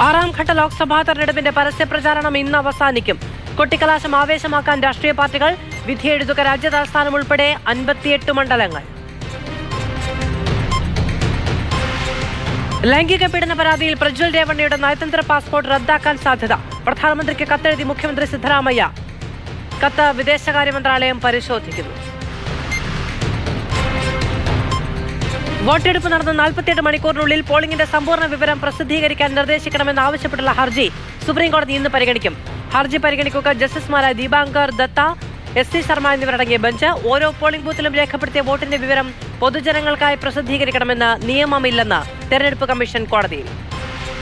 ആറാം ഘട്ട ലോക്സഭാ തെരഞ്ഞെടുപ്പിന്റെ പരസ്യ പ്രചാരണം ഇന്ന് അവസാനിക്കും കൊട്ടിക്കലാശം ആവേശമാക്കാൻ രാഷ്ട്രീയ പാർട്ടികൾ വിധിയെഴുതുക രാജ്യതലസ്ഥാനം ഉൾപ്പെടെ അൻപത്തിയെട്ട് മണ്ഡലങ്ങൾ ലൈംഗിക പീഡന പരാതിയിൽ പ്രജ്വൽ രേവണ്ണയുടെ നയതന്ത്ര പാസ്പോർട്ട് റദ്ദാക്കാൻ സാധ്യത പ്രധാനമന്ത്രിക്ക് കത്തെഴുതി മുഖ്യമന്ത്രി സിദ്ധരാമയ്യ കത്ത് വിദേശകാര്യ മന്ത്രാലയം പരിശോധിക്കുന്നു വോട്ടെടുപ്പ് നടന്ന നാൽപ്പത്തിയെട്ട് മണിക്കൂറിനുള്ളിൽ പോളിംഗിന്റെ സമ്പൂർണ്ണ വിവരം പ്രസിദ്ധീകരിക്കാൻ നിർദ്ദേശിക്കണമെന്ന് ആവശ്യപ്പെട്ടുള്ള ഹർജി സുപ്രീംകോടതി ഇന്ന് പരിഗണിക്കും ഹർജി പരിഗണിക്കുക ജസ്റ്റിസുമാരായ ദീപാങ്കർ ദത്ത എസ് സി ശർമ്മ എന്നിവരടങ്ങിയ ബെഞ്ച് ഓരോ പോളിംഗ് ബൂത്തിലും രേഖപ്പെടുത്തിയ വോട്ടിന്റെ വിവരം പൊതുജനങ്ങൾക്കായി പ്രസിദ്ധീകരിക്കണമെന്ന് നിയമമില്ലെന്ന് തെരഞ്ഞെടുപ്പ് കമ്മീഷൻ കോടതിയിൽ